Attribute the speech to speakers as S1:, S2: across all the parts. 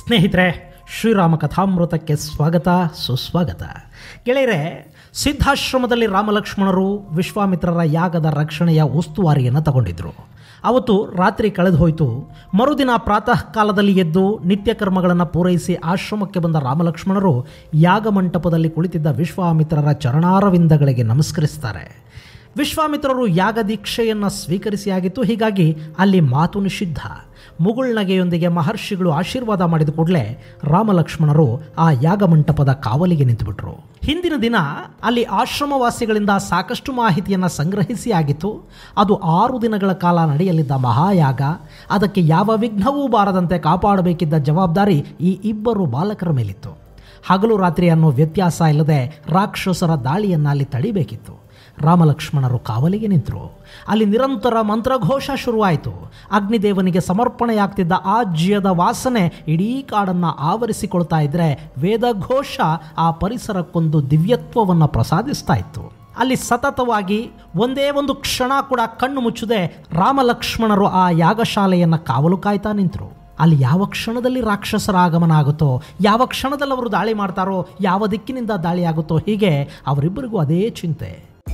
S1: ಸ್ನೇಹಿತರೆ ಶ್ರೀರಾಮ ಕಥಾಮೃತಕ್ಕೆ ಸ್ವಾಗತ ಸುಸ್ವಾಗತ ಗೆಳೆಯರೆ ಸಿದ್ಧಾಶ್ರಮದಲ್ಲಿ ರಾಮಲಕ್ಷ್ಮಣರು ವಿಶ್ವಾಮಿತ್ರರ ಯಾಗದ ರಕ್ಷಣೆಯ ಉಸ್ತುವಾರಿಯನ್ನು ತಗೊಂಡಿದ್ರು ಅವತ್ತು ರಾತ್ರಿ ಕಳೆದು ಹೋಯಿತು ಮರುದಿನ ಪ್ರಾತಃ ಕಾಲದಲ್ಲಿ ಎದ್ದು ನಿತ್ಯ ಕರ್ಮಗಳನ್ನು ಪೂರೈಸಿ ಆಶ್ರಮಕ್ಕೆ ಬಂದ ರಾಮಲಕ್ಷ್ಮಣರು ಯಾಗ ಮಂಟಪದಲ್ಲಿ ಕುಳಿತಿದ್ದ ವಿಶ್ವಾಮಿತ್ರರ ಚರಣಾರವಿಂದಗಳಿಗೆ ನಮಸ್ಕರಿಸ್ತಾರೆ ವಿಶ್ವಾಮಿತ್ರರು ಯಾಗ ದೀಕ್ಷೆಯನ್ನು ಸ್ವೀಕರಿಸಿ ಆಗಿತ್ತು ಹೀಗಾಗಿ ಅಲ್ಲಿ ಮಾತು ನಿಷಿದ್ಧ ಮುಗುಳ್ನಗೆಯೊಂದಿಗೆ ಮಹರ್ಷಿಗಳು ಆಶೀರ್ವಾದ ಮಾಡಿದ ಕೂಡಲೇ ರಾಮಲಕ್ಷ್ಮಣರು ಆ ಯಾಗ ಮಂಟಪದ ಕಾವಲಿಗೆ ನಿಂತುಬಿಟ್ರು ಹಿಂದಿನ ದಿನ ಅಲ್ಲಿ ಆಶ್ರಮವಾಸಿಗಳಿಂದ ಸಾಕಷ್ಟು ಮಾಹಿತಿಯನ್ನು ಸಂಗ್ರಹಿಸಿ ಆಗಿತ್ತು ಅದು ಆರು ದಿನಗಳ ಕಾಲ ನಡೆಯಲಿದ್ದ ಮಹಾಯಾಗ ಅದಕ್ಕೆ ಯಾವ ವಿಘ್ನವೂ ಬಾರದಂತೆ ಕಾಪಾಡಬೇಕಿದ್ದ ಜವಾಬ್ದಾರಿ ಈ ಇಬ್ಬರು ಬಾಲಕರ ಮೇಲಿತ್ತು ಹಗಲು ರಾತ್ರಿ ಅನ್ನೋ ವ್ಯತ್ಯಾಸ ಇಲ್ಲದೆ ರಾಕ್ಷಸರ ದಾಳಿಯನ್ನು ಅಲ್ಲಿ ತಡಿಬೇಕಿತ್ತು ರಾಮಲಕ್ಷ್ಮಣರು ಕಾವಲಿಗೆ ನಿಂತರು ಅಲ್ಲಿ ನಿರಂತರ ಮಂತ್ರಘೋಷ ಶುರುವಾಯಿತು ಅಗ್ನಿದೇವನಿಗೆ ಸಮರ್ಪಣೆಯಾಗ್ತಿದ್ದ ಆ ಜ್ಯದ ವಾಸನೆ ಇಡೀ ಕಾಡನ್ನು ಆವರಿಸಿಕೊಳ್ತಾ ಇದ್ರೆ ವೇದಘೋಷ ಆ ಪರಿಸರಕ್ಕೊಂದು ದಿವ್ಯತ್ವವನ್ನು ಪ್ರಸಾದಿಸ್ತಾ ಇತ್ತು ಅಲ್ಲಿ ಸತತವಾಗಿ ಒಂದೇ ಒಂದು ಕ್ಷಣ ಕೂಡ ಕಣ್ಣು ಮುಚ್ಚದೆ ರಾಮಲಕ್ಷ್ಮಣರು ಆ ಯಾಗಶಾಲೆಯನ್ನು ಕಾವಲು ಕಾಯ್ತಾ ನಿಂತರು ಅಲ್ಲಿ ಯಾವ ಕ್ಷಣದಲ್ಲಿ ರಾಕ್ಷಸರ ಆಗಮನ ಆಗುತ್ತೋ ಯಾವ ಕ್ಷಣದಲ್ಲಿ ಅವರು ದಾಳಿ ಮಾಡ್ತಾರೋ ಯಾವ ದಿಕ್ಕಿನಿಂದ ದಾಳಿ ಆಗುತ್ತೋ ಹೀಗೆ ಅವರಿಬ್ಬರಿಗೂ ಅದೇ ಚಿಂತೆ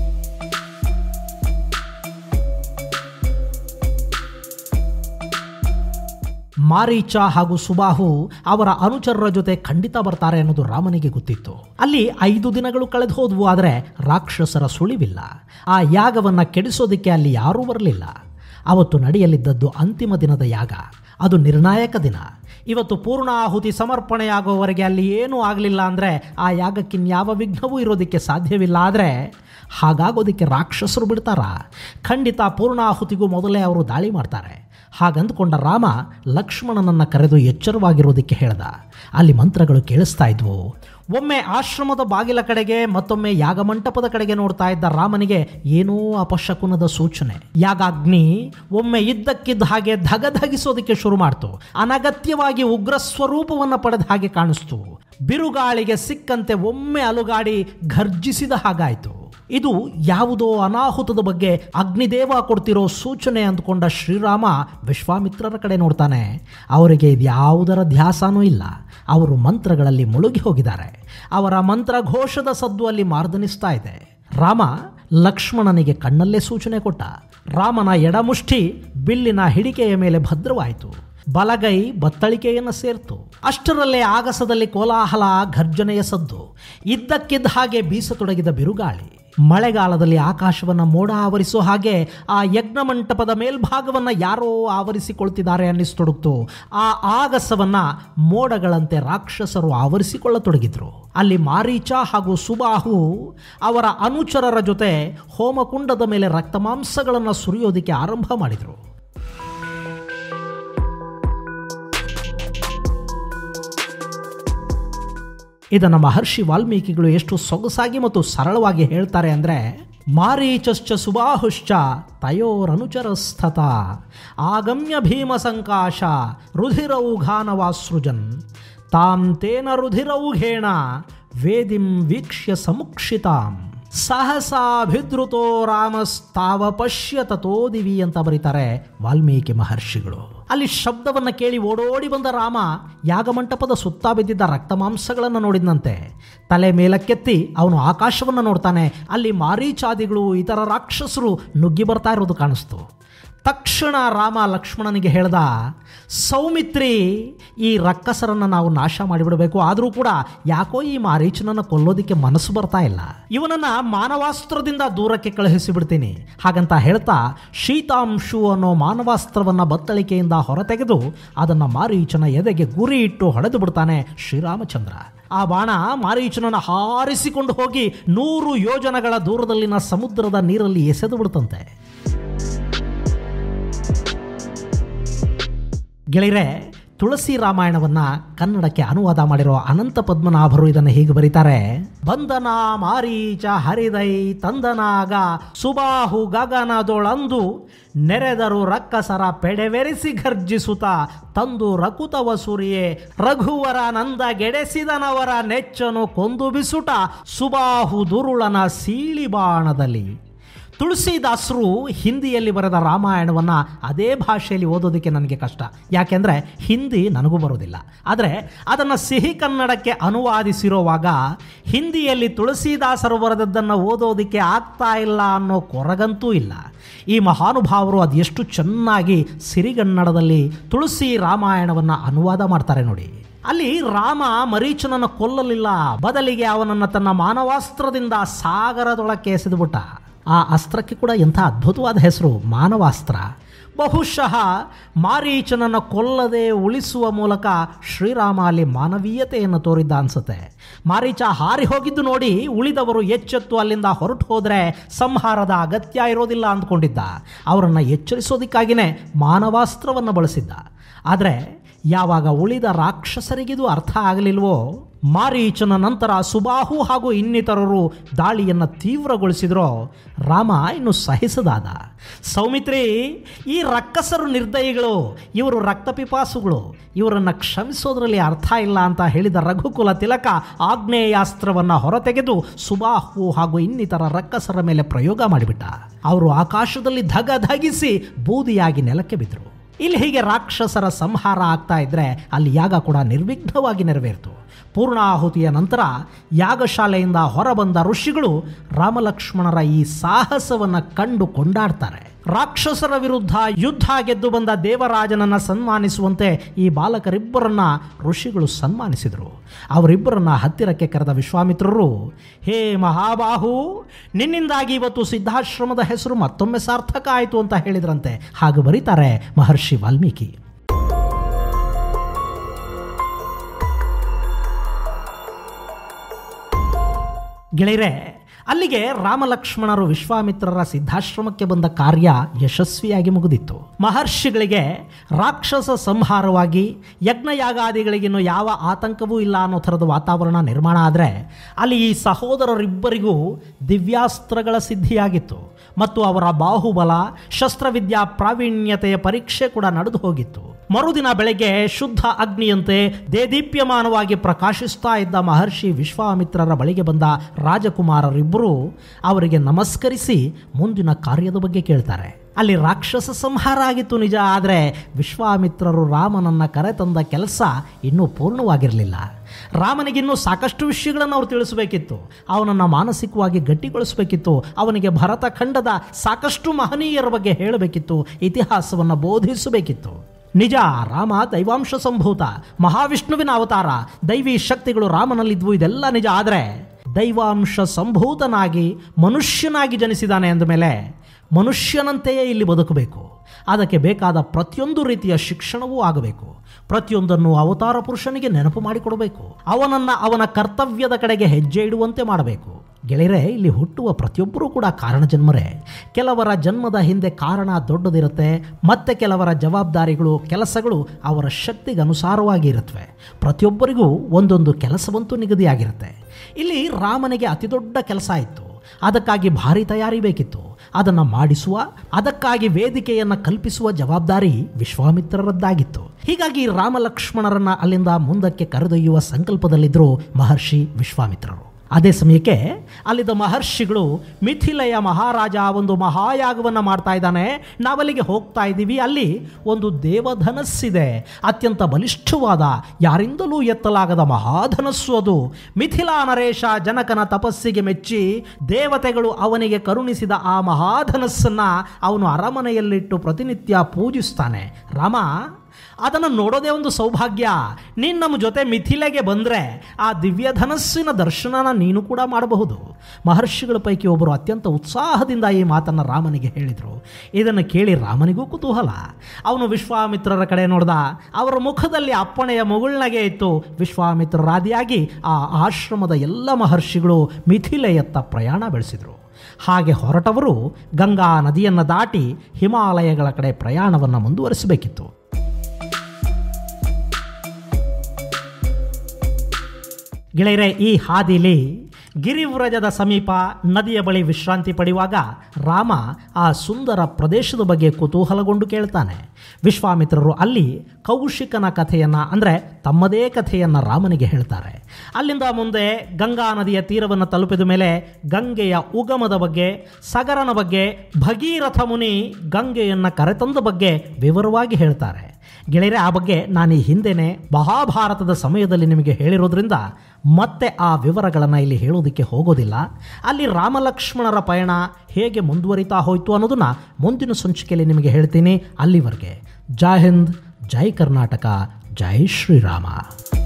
S1: ಮಾರೀಚ ಹಾಗೂ ಸುಬಾಹು ಅವರ ಅನುಚರರ ಜೊತೆ ಖಂಡಿತ ಬರ್ತಾರೆ ಅನ್ನೋದು ರಾಮನಿಗೆ ಗೊತ್ತಿತ್ತು ಅಲ್ಲಿ ಐದು ದಿನಗಳು ಕಳೆದು ಹೋದ್ವು ಆದರೆ ರಾಕ್ಷಸರ ಸುಳಿವಿಲ್ಲ ಆ ಯಾಗವನ್ನು ಕೆಡಿಸೋದಕ್ಕೆ ಅಲ್ಲಿ ಯಾರೂ ಬರಲಿಲ್ಲ ಅವತ್ತು ನಡೆಯಲಿದ್ದದ್ದು ಅಂತಿಮ ದಿನದ ಯಾಗ ಅದು ನಿರ್ಣಾಯಕ ದಿನ ಇವತ್ತು ಪೂರ್ಣಾಹುತಿ ಸಮರ್ಪಣೆಯಾಗುವವರೆಗೆ ಅಲ್ಲಿ ಏನೂ ಆಗಲಿಲ್ಲ ಅಂದರೆ ಆ ಯಾಗಕ್ಕಿನ್ಯಾವ ವಿಘ್ನವೂ ಇರೋದಕ್ಕೆ ಸಾಧ್ಯವಿಲ್ಲ ಆದರೆ ಹಾಗಾಗೋದಕ್ಕೆ ರಾಕ್ಷಸರು ಬಿಡ್ತಾರಾ ಖಂಡಿತ ಪೂರ್ಣಾಹುತಿಗೂ ಮೊದಲೇ ಅವರು ದಾಳಿ ಮಾಡ್ತಾರೆ ಹಾಗಂದುಕೊಂಡ ರಾಮ ಲಕ್ಷ್ಮಣನನ್ನು ಕರೆದು ಎಚ್ಚರವಾಗಿರೋದಕ್ಕೆ ಹೇಳ್ದ ಅಲ್ಲಿ ಮಂತ್ರಗಳು ಕೇಳಿಸ್ತಾ ಇದ್ವು ಒಮ್ಮೆ ಆಶ್ರಮದ ಬಾಗಿಲ ಕಡೆಗೆ ಮತ್ತೊಮ್ಮೆ ಯಾಗಮಂಟಪದ ಕಡೆಗೆ ನೋಡ್ತಾ ಇದ್ದ ರಾಮನಿಗೆ ಏನೋ ಅಪಶಕುನದ ಸೂಚನೆ ಯಾಗಾಗ್ನಿ ಒಮ್ಮೆ ಇದ್ದಕ್ಕಿದ್ದ ಹಾಗೆ ಧಗಧಗಿಸೋದಕ್ಕೆ ಶುರು ಮಾಡ್ತು ಅನಗತ್ಯವಾಗಿ ಉಗ್ರ ಸ್ವರೂಪವನ್ನು ಪಡೆದ ಹಾಗೆ ಕಾಣಿಸ್ತು ಬಿರುಗಾಳಿಗೆ ಸಿಕ್ಕಂತೆ ಒಮ್ಮೆ ಅಲುಗಾಡಿ ಘರ್ಜಿಸಿದ ಹಾಗಾಯಿತು ಇದು ಯಾವುದೋ ಅನಾಹುತದ ಬಗ್ಗೆ ಅಗ್ನಿದೇವ ಕೊಡ್ತಿರೋ ಸೂಚನೆ ಅಂದ್ಕೊಂಡ ಶ್ರೀರಾಮ ವಿಶ್ವಾಮಿತ್ರರ ಕಡೆ ನೋಡ್ತಾನೆ ಅವರಿಗೆ ಇದು ಯಾವುದರ ಧ್ಯಾಸನೂ ಇಲ್ಲ ಅವರು ಮಂತ್ರಗಳಲ್ಲಿ ಮುಳುಗಿ ಹೋಗಿದ್ದಾರೆ ಅವರ ಮಂತ್ರಘೋಷದ ಸದ್ದು ಅಲ್ಲಿ ಮಾರ್ದನಿಸ್ತಾ ಇದೆ ರಾಮ ಲಕ್ಷ್ಮಣನಿಗೆ ಕಣ್ಣಲ್ಲೇ ಸೂಚನೆ ಕೊಟ್ಟ ರಾಮನ ಎಡಮುಷ್ಟಿ ಬಿಲ್ಲಿನ ಹಿಡಿಕೆಯ ಮೇಲೆ ಭದ್ರವಾಯಿತು ಬಲಗೈ ಬತ್ತಳಿಕೆಯನ್ನು ಸೇರ್ತು ಅಷ್ಟರಲ್ಲೇ ಆಗಸದಲ್ಲಿ ಕೋಲಾಹಲ ಘರ್ಜನೆಯ ಸದ್ದು ಇದ್ದಕ್ಕಿದ್ದ ಹಾಗೆ ಬೀಸತೊಡಗಿದ ಬಿರುಗಾಳಿ ಮಳೆಗಾಲದಲ್ಲಿ ಆಕಾಶವನ್ನು ಮೋಡ ಆವರಿಸೋ ಹಾಗೆ ಆ ಯಜ್ಞ ಮಂಟಪದ ಮೇಲ್ಭಾಗವನ್ನು ಯಾರೋ ಆವರಿಸಿಕೊಳ್ತಿದ್ದಾರೆ ಅನ್ನಿಸ್ತೊಡಗ್ತು ಆ ಆಗಸವನ್ನು ಮೋಡಗಳಂತೆ ರಾಕ್ಷಸರು ಆವರಿಸಿಕೊಳ್ಳತೊಡಗಿದ್ರು ಅಲ್ಲಿ ಮಾರೀಚ ಹಾಗೂ ಸುಬಾಹು ಅವರ ಅನುಚರರ ಜೊತೆ ಹೋಮಕುಂಡದ ಮೇಲೆ ರಕ್ತಮಾಂಸಗಳನ್ನು ಸುರಿಯೋದಕ್ಕೆ ಆರಂಭ ಮಾಡಿದರು ಇದನ್ನು ಮಹರ್ಷಿ ವಾಲ್ಮೀಕಿಗಳು ಎಷ್ಟು ಸೊಗಸಾಗಿ ಮತ್ತು ಸರಳವಾಗಿ ಹೇಳ್ತಾರೆ ಅಂದರೆ ಮಾರೀಚಶ್ಚ ಸುಬಾಹುಶ್ಚ ತಯೋರನುಚರಸ್ಥತ ಆಗಮ್ಯ ಭೀಮ ಸಂಕಾಶ ರುಧಿರೌಘಾನವಾಸೃಜನ್ ತಾಂ ತೇನ ರುಧಿರೌಘೇಣ ವೇದಿಂ ವೀಕ್ಷ್ಯ ಸಮುಕ್ಷಿತಾಂ ಸಹಸಾಭಿದ್ರುತೋ ರಾಮಸ್ತಾವ ಪಶ್ಯ ತಥೋದಿವಿ ಅಂತ ಬರೀತಾರೆ ವಾಲ್ಮೀಕಿ ಮಹರ್ಷಿಗಳು ಅಲ್ಲಿ ಶಬ್ದವನ್ನು ಕೇಳಿ ಓಡೋಡಿ ಬಂದ ರಾಮ ಯಾಗಮಂಟಪದ ಸುತ್ತ ಬಿದ್ದಿದ್ದ ರಕ್ತಮಾಂಸಗಳನ್ನು ನೋಡಿದಂತೆ ತಲೆ ಮೇಲಕ್ಕೆತ್ತಿ ಅವನು ಆಕಾಶವನ್ನು ನೋಡ್ತಾನೆ ಅಲ್ಲಿ ಮಾರೀಚಾದಿಗಳು ಇತರ ರಾಕ್ಷಸರು ನುಗ್ಗಿ ಬರ್ತಾ ಇರೋದು ಕಾಣಿಸ್ತು ತಕ್ಷಣ ರಾಮ ಲಕ್ಷ್ಮಣನಿಗೆ ಹೇಳ್ದ ಸೌಮಿತ್ರಿ ಈ ರಕ್ಕಸರನ್ನು ನಾವು ನಾಶ ಮಾಡಿಬಿಡಬೇಕು ಆದರೂ ಕೂಡ ಯಾಕೋ ಈ ಮಾರೀಚನನ್ನು ಕೊಲ್ಲೋದಕ್ಕೆ ಮನಸ್ಸು ಬರ್ತಾ ಇಲ್ಲ ಇವನನ್ನು ಮಾನವಾಸ್ತ್ರದಿಂದ ದೂರಕ್ಕೆ ಕಳುಹಿಸಿ ಬಿಡ್ತೀನಿ ಹಾಗಂತ ಹೇಳ್ತಾ ಶೀತಾಂಶು ಅನ್ನೋ ಮಾನವಾಸ್ತ್ರವನ್ನು ಬತ್ತಳಿಕೆಯಿಂದ ಹೊರತೆಗೆದು ಅದನ್ನು ಮಾರೀಚನ ಎದೆಗೆ ಗುರಿ ಇಟ್ಟು ಹೊಡೆದು ಬಿಡ್ತಾನೆ ಶ್ರೀರಾಮಚಂದ್ರ ಆ ಬಾಣ ಮಾರೀಚನನ್ನು ಹಾರಿಸಿಕೊಂಡು ಹೋಗಿ ನೂರು ಯೋಜನಗಳ ದೂರದಲ್ಲಿನ ಸಮುದ್ರದ ನೀರಲ್ಲಿ ಎಸೆದು ಬಿಡ್ತಂತೆ ಗೆಳೆಯರೆ ತುಳಸಿ ರಾಮಾಯಣವನ್ನು ಕನ್ನಡಕ್ಕೆ ಅನುವಾದ ಮಾಡಿರೋ ಅನಂತ ಪದ್ಮನಾಭರು ಇದನ್ನು ಹೀಗೆ ಬರೀತಾರೆ ಬಂಧನ ಮಾರೀಚ ಹರಿದೈ ತಂದನಾಗ ಸುಬಾಹು ಗಗನದೊಳಂದು ನೆರೆದರು ರಕ್ಕಸರ ಪೆಡೆವೆರಿಸಿ ಘರ್ಜಿಸುತ್ತ ತಂದು ರಕುತವ ಸುರಿಯೇ ರಘುವರ ನಂದ ಗೆಡೆಸಿದನವರ ನೆಚ್ಚನು ಕೊಂದು ಬಿಸುಟ ಸುಬಾಹು ದುರುಳನ ಸೀಳಿ ಬಾಣದಲ್ಲಿ ತುಳಸಿದಾಸರು ಹಿಂದಿಯಲ್ಲಿ ಬರೆದ ರಾಮಾಯಣವನ್ನು ಅದೇ ಭಾಷೆಯಲ್ಲಿ ಓದೋದಕ್ಕೆ ನನಗೆ ಕಷ್ಟ ಯಾಕೆಂದರೆ ಹಿಂದಿ ನನಗೂ ಬರೋದಿಲ್ಲ ಆದರೆ ಅದನ್ನು ಸಿಹಿ ಕನ್ನಡಕ್ಕೆ ಅನುವಾದಿಸಿರುವಾಗ ಹಿಂದಿಯಲ್ಲಿ ತುಳಸಿದಾಸರು ಬರೆದದ್ದನ್ನು ಓದೋದಕ್ಕೆ ಆಗ್ತಾ ಇಲ್ಲ ಅನ್ನೋ ಕೊರಗಂತೂ ಇಲ್ಲ ಈ ಮಹಾನುಭಾವರು ಅದು ಎಷ್ಟು ಚೆನ್ನಾಗಿ ಸಿರಿಗನ್ನಡದಲ್ಲಿ ತುಳಸಿ ರಾಮಾಯಣವನ್ನು ಅನುವಾದ ಮಾಡ್ತಾರೆ ನೋಡಿ ಅಲ್ಲಿ ರಾಮ ಮರೀಚನನ್ನು ಕೊಲ್ಲಲಿಲ್ಲ ಬದಲಿಗೆ ಅವನನ್ನು ತನ್ನ ಮಾನವಾಸ್ತ್ರದಿಂದ ಸಾಗರದೊಳಕ್ಕೆ ಎಸೆದುಬಿಟ್ಟ ಆ ಅಸ್ತ್ರಕ್ಕೆ ಕೂಡ ಎಂಥ ಅದ್ಭುತವಾದ ಹೆಸರು ಮಾನವಾಸ್ತ್ರ ಬಹುಶಃ ಮಾರೀಚನನ್ನು ಕೊಲ್ಲದೆ ಉಳಿಸುವ ಮೂಲಕ ಶ್ರೀರಾಮ ಅಲ್ಲಿ ಮಾನವೀಯತೆಯನ್ನು ತೋರಿದ್ದ ಅನ್ಸುತ್ತೆ ಮಾರೀಚ ಹಾರಿ ಹೋಗಿದ್ದು ನೋಡಿ ಉಳಿದವರು ಎಚ್ಚೆತ್ತು ಅಲ್ಲಿಂದ ಹೊರಟು ಹೋದರೆ ಸಂಹಾರದ ಅಗತ್ಯ ಇರೋದಿಲ್ಲ ಅಂದ್ಕೊಂಡಿದ್ದ ಅವರನ್ನು ಎಚ್ಚರಿಸೋದಕ್ಕಾಗಿಯೇ ಮಾನವಾಸ್ತ್ರವನ್ನು ಬಳಸಿದ್ದ ಆದರೆ ಯಾವಾಗ ಉಳಿದ ರಾಕ್ಷಸರಿಗಿದು ಅರ್ಥ ಆಗಲಿಲ್ವೋ ಮಾರೀಚನ ನಂತರ ಸುಬಾಹು ಹಾಗೂ ಇನ್ನಿತರರು ದಾಳಿಯನ್ನು ತೀವ್ರಗೊಳಿಸಿದ್ರೋ ರಾಮ ಇನ್ನು ಸಹಿಸದಾದ ಸೌಮಿತ್ರಿ ಈ ರಕ್ಕಸರು ನಿರ್ದಯಿಗಳು ಇವರು ರಕ್ತಪಿಪಾಸುಗಳು ಇವರನ್ನು ಕ್ಷಮಿಸೋದ್ರಲ್ಲಿ ಅರ್ಥ ಇಲ್ಲ ಅಂತ ಹೇಳಿದ ರಘುಕುಲ ತಿಲಕ ಆಗ್ನೇಯಾಸ್ತ್ರವನ್ನು ಹೊರತೆಗೆದು ಸುಬಾಹು ಹಾಗೂ ಇನ್ನಿತರ ರಕ್ಕಸರ ಮೇಲೆ ಪ್ರಯೋಗ ಮಾಡಿಬಿಟ್ಟ ಅವರು ಆಕಾಶದಲ್ಲಿ ಧಗ ಧಗಿಸಿ ಬೂದಿಯಾಗಿ ನೆಲಕ್ಕೆ ಬಿದ್ದರು ಇಲ್ಲಿ ಹೀಗೆ ರಾಕ್ಷಸರ ಸಂಹಾರ ಆಗ್ತಾ ಇದ್ರೆ ಅಲ್ಲಿ ಯಾಗ ಕೂಡ ನಿರ್ವಿಘ್ನವಾಗಿ ನೆರವೇರಿತು ಪೂರ್ಣಾಹುತಿಯ ನಂತರ ಯಾಗಶಾಲೆಯಿಂದ ಹೊರಬಂದ ಋಷಿಗಳು ರಾಮಲಕ್ಷ್ಮಣರ ಈ ಸಾಹಸವನ್ನು ಕಂಡು ಕೊಂಡಾಡ್ತಾರೆ ರಾಕ್ಷಸರ ವಿರುದ್ಧ ಯುದ್ಧ ಗೆದ್ದು ಬಂದ ದೇವರಾಜನನ್ನು ಸನ್ಮಾನಿಸುವಂತೆ ಈ ಬಾಲಕರಿಬ್ಬರನ್ನ ಋಷಿಗಳು ಸನ್ಮಾನಿಸಿದರು ಅವರಿಬ್ಬರನ್ನ ಹತ್ತಿರಕ್ಕೆ ಕರೆದ ವಿಶ್ವಾಮಿತ್ರರು ಹೇ ಮಹಾಬಾಹು ನಿನ್ನಿಂದಾಗಿ ಇವತ್ತು ಸಿದ್ಧಾಶ್ರಮದ ಹೆಸರು ಮತ್ತೊಮ್ಮೆ ಸಾರ್ಥಕ ಆಯಿತು ಅಂತ ಹೇಳಿದ್ರಂತೆ ಹಾಗೆ ಬರೀತಾರೆ ಮಹರ್ಷಿ ವಾಲ್ಮೀಕಿ ಗೆಳೆಯರೆ ಅಲ್ಲಿಗೆ ರಾಮಲಕ್ಷ್ಮಣರು ವಿಶ್ವಾಮಿತ್ರರ ಸಿದ್ಧಾಶ್ರಮಕ್ಕೆ ಬಂದ ಕಾರ್ಯ ಯಶಸ್ವಿಯಾಗಿ ಮುಗಿದಿತ್ತು ಮಹರ್ಷಿಗಳಿಗೆ ರಾಕ್ಷಸ ಸಂಹಾರವಾಗಿ ಯಜ್ಞಯಾಗಾದಿಗಳಿಗಿನ್ನು ಯಾವ ಆತಂಕವೂ ಇಲ್ಲ ಅನ್ನೋ ಥರದ ವಾತಾವರಣ ನಿರ್ಮಾಣ ಆದರೆ ಅಲ್ಲಿ ಈ ಸಹೋದರರಿಬ್ಬರಿಗೂ ದಿವ್ಯಾಸ್ತ್ರಗಳ ಸಿದ್ಧಿಯಾಗಿತ್ತು ಮತ್ತು ಅವರ ಬಾಹುಬಲ ಶಸ್ತ್ರವಿದ್ಯಾ ಪ್ರಾವೀಣ್ಯತೆಯ ಪರೀಕ್ಷೆ ಕೂಡ ನಡೆದು ಹೋಗಿತ್ತು ಮರುದಿನ ಬೆಳಗ್ಗೆ ಶುದ್ಧ ಅಗ್ನಿಯಂತೆ ದೇದೀಪ್ಯಮಾನವಾಗಿ ಪ್ರಕಾಶಿಸ್ತಾ ಇದ್ದ ಮಹರ್ಷಿ ವಿಶ್ವಾಮಿತ್ರರ ಬಳಿಗೆ ಬಂದ ರಾಜಕುಮಾರರಿಬ್ಬರು ಅವರಿಗೆ ನಮಸ್ಕರಿಸಿ ಮುಂದಿನ ಕಾರ್ಯದ ಬಗ್ಗೆ ಕೇಳ್ತಾರೆ ಅಲ್ಲಿ ರಾಕ್ಷಸ ಸಂಹಾರ ಆಗಿತ್ತು ನಿಜ ಆದರೆ ವಿಶ್ವಾಮಿತ್ರರು ರಾಮನನ್ನ ಕರೆತಂದ ಕೆಲಸ ಇನ್ನೂ ಪೂರ್ಣವಾಗಿರಲಿಲ್ಲ ರಾಮನಿಗಿನ್ನೂ ಸಾಕಷ್ಟು ವಿಷಯಗಳನ್ನು ಅವ್ರು ತಿಳಿಸಬೇಕಿತ್ತು ಅವನನ್ನು ಮಾನಸಿಕವಾಗಿ ಗಟ್ಟಿಗೊಳಿಸಬೇಕಿತ್ತು ಅವನಿಗೆ ಭರತಖಂಡದ ಸಾಕಷ್ಟು ಮಹನೀಯರ ಬಗ್ಗೆ ಹೇಳಬೇಕಿತ್ತು ಇತಿಹಾಸವನ್ನು ಬೋಧಿಸಬೇಕಿತ್ತು ನಿಜ ರಾಮ ದೈವಾಂಶ ಸಂಭೂತ ಮಹಾವಿಷ್ಣುವಿನ ಅವತಾರ ದೈವಿ ಶಕ್ತಿಗಳು ರಾಮನಲ್ಲಿದ್ವು ಇದೆಲ್ಲ ನಿಜ ಆದರೆ ದೈವಾಂಶ ಸಂಭೂತನಾಗಿ ಮನುಷ್ಯನಾಗಿ ಜನಿಸಿದಾನೆ ಅಂದಮೇಲೆ ಮನುಷ್ಯನಂತೆಯೇ ಇಲ್ಲಿ ಬದುಕಬೇಕು ಅದಕ್ಕೆ ಬೇಕಾದ ಪ್ರತಿಯೊಂದು ರೀತಿಯ ಶಿಕ್ಷಣವೂ ಆಗಬೇಕು ಪ್ರತಿಯೊಂದನ್ನು ಅವತಾರ ಪುರುಷನಿಗೆ ನೆನಪು ಮಾಡಿಕೊಡಬೇಕು ಅವನನ್ನು ಅವನ ಕರ್ತವ್ಯದ ಕಡೆಗೆ ಹೆಜ್ಜೆ ಇಡುವಂತೆ ಮಾಡಬೇಕು ಗೆಳೆಯರೆ ಇಲ್ಲಿ ಹುಟ್ಟುವ ಪ್ರತಿಯೊಬ್ಬರೂ ಕೂಡ ಕಾರಣ ಜನ್ಮರೇ ಕೆಲವರ ಜನ್ಮದ ಹಿಂದೆ ಕಾರಣ ದೊಡ್ಡದಿರುತ್ತೆ ಮತ್ತೆ ಕೆಲವರ ಜವಾಬ್ದಾರಿಗಳು ಕೆಲಸಗಳು ಅವರ ಶಕ್ತಿಗೆ ಅನುಸಾರವಾಗಿ ಇರುತ್ತವೆ ಪ್ರತಿಯೊಬ್ಬರಿಗೂ ಒಂದೊಂದು ಕೆಲಸವಂತೂ ನಿಗದಿಯಾಗಿರುತ್ತೆ ಇಲ್ಲಿ ರಾಮನಿಗೆ ಅತಿ ದೊಡ್ಡ ಕೆಲಸ ಇತ್ತು ಅದಕ್ಕಾಗಿ ಭಾರಿ ತಯಾರಿ ಬೇಕಿತ್ತು ಅದನ್ನು ಮಾಡಿಸುವ ಅದಕ್ಕಾಗಿ ವೇದಿಕೆಯನ್ನು ಕಲ್ಪಿಸುವ ಜವಾಬ್ದಾರಿ ವಿಶ್ವಾಮಿತ್ರರದ್ದಾಗಿತ್ತು ಹೀಗಾಗಿ ರಾಮಲಕ್ಷ್ಮಣರನ್ನ ಅಲ್ಲಿಂದ ಮುಂದಕ್ಕೆ ಕರೆದೊಯ್ಯುವ ಸಂಕಲ್ಪದಲ್ಲಿದ್ದರು ಮಹರ್ಷಿ ವಿಶ್ವಾಮಿತ್ರರು ಅದೇ ಸಮಯಕ್ಕೆ ಅಲ್ಲಿದ್ದ ಮಹರ್ಷಿಗಳು ಮಿಥಿಲೆಯ ಮಹಾರಾಜ ಒಂದು ಮಹಾಯಾಗವನ್ನು ಮಾಡ್ತಾ ಇದ್ದಾನೆ ನಾವಲ್ಲಿಗೆ ಹೋಗ್ತಾ ಇದ್ದೀವಿ ಅಲ್ಲಿ ಒಂದು ದೇವಧನಸ್ಸಿದೆ ಅತ್ಯಂತ ಬಲಿಷ್ಠವಾದ ಯಾರಿಂದಲೂ ಎತ್ತಲಾಗದ ಮಹಾಧನಸ್ಸು ಅದು ಮಿಥಿಲಾ ನರೇಶ ಜನಕನ ತಪಸ್ಸಿಗೆ ಮೆಚ್ಚಿ ದೇವತೆಗಳು ಅವನಿಗೆ ಕರುಣಿಸಿದ ಆ ಮಹಾಧನಸ್ಸನ್ನ ಅವನು ಅರಮನೆಯಲ್ಲಿಟ್ಟು ಪ್ರತಿನಿತ್ಯ ಪೂಜಿಸ್ತಾನೆ ರಾಮ ಅದನ್ನು ನೋಡೋದೇ ಒಂದು ಸೌಭಾಗ್ಯ ನೀನು ನಮ್ಮ ಜೊತೆ ಮಿಥಿಲೆಗೆ ಬಂದರೆ ಆ ದಿವ್ಯ ಧನಸ್ಸಿನ ದರ್ಶನನ ನೀನು ಕೂಡ ಮಾಡಬಹುದು ಮಹರ್ಷಿಗಳ ಪೈಕಿ ಒಬ್ಬರು ಅತ್ಯಂತ ಉತ್ಸಾಹದಿಂದ ಈ ಮಾತನ್ನು ರಾಮನಿಗೆ ಹೇಳಿದರು ಇದನ್ನು ಕೇಳಿ ರಾಮನಿಗೂ ಕುತೂಹಲ ಅವನು ವಿಶ್ವಾಮಿತ್ರರ ಕಡೆ ನೋಡ್ದ ಅವರ ಮುಖದಲ್ಲಿ ಅಪ್ಪಣೆಯ ಮುಗುಳ್ನಗೆ ಇತ್ತು ವಿಶ್ವಾಮಿತ್ರರಾದಿಯಾಗಿ ಆ ಆಶ್ರಮದ ಎಲ್ಲ ಮಹರ್ಷಿಗಳು ಮಿಥಿಲೆಯತ್ತ ಪ್ರಯಾಣ ಬೆಳೆಸಿದರು ಹಾಗೆ ಹೊರಟವರು ಗಂಗಾ ನದಿಯನ್ನು ದಾಟಿ ಹಿಮಾಲಯಗಳ ಕಡೆ ಪ್ರಯಾಣವನ್ನು ಮುಂದುವರಿಸಬೇಕಿತ್ತು ಗೆಳೆಯರೆ ಈ ಹಾದಿಲಿ ಗಿರಿವ್ರಜದ ಸಮೀಪ ನದಿಯ ಬಳಿ ವಿಶ್ರಾಂತಿ ಪಡೆಯುವಾಗ ರಾಮ ಆ ಸುಂದರ ಪ್ರದೇಶದ ಬಗ್ಗೆ ಕುತೂಹಲಗೊಂಡು ಕೇಳ್ತಾನೆ ವಿಶ್ವಾಮಿತ್ರರು ಅಲ್ಲಿ ಕೌಶಿಕನ ಕಥೆಯನ್ನು ಅಂದರೆ ತಮ್ಮದೇ ಕಥೆಯನ್ನು ರಾಮನಿಗೆ ಹೇಳ್ತಾರೆ ಅಲ್ಲಿಂದ ಮುಂದೆ ಗಂಗಾ ನದಿಯ ತೀರವನ್ನು ತಲುಪಿದ ಮೇಲೆ ಗಂಗೆಯ ಉಗಮದ ಬಗ್ಗೆ ಸಗರನ ಬಗ್ಗೆ ಭಗೀರಥ ಮುನಿ ಗಂಗೆಯನ್ನು ಕರೆತಂದ ಬಗ್ಗೆ ವಿವರವಾಗಿ ಹೇಳ್ತಾರೆ ಗೆಳೆಯರೆ ಆ ಬಗ್ಗೆ ನಾನು ಈ ಹಿಂದೆನೇ ಮಹಾಭಾರತದ ಸಮಯದಲ್ಲಿ ನಿಮಗೆ ಹೇಳಿರೋದ್ರಿಂದ ಮತ್ತೆ ಆ ವಿವರಗಳನ್ನು ಇಲ್ಲಿ ಹೇಳೋದಕ್ಕೆ ಹೋಗೋದಿಲ್ಲ ಅಲ್ಲಿ ರಾಮಲಕ್ಷ್ಮಣರ ಪಯಣ ಹೇಗೆ ಮುಂದುವರಿತಾ ಹೋಯಿತು ಅನ್ನೋದನ್ನು ಮುಂದಿನ ಸಂಚಿಕೆಯಲ್ಲಿ ನಿಮಗೆ ಹೇಳ್ತೀನಿ ಅಲ್ಲಿವರೆಗೆ ಜೈ ಹಿಂದ್ ಜೈ ಕರ್ನಾಟಕ ಜೈ ಶ್ರೀರಾಮ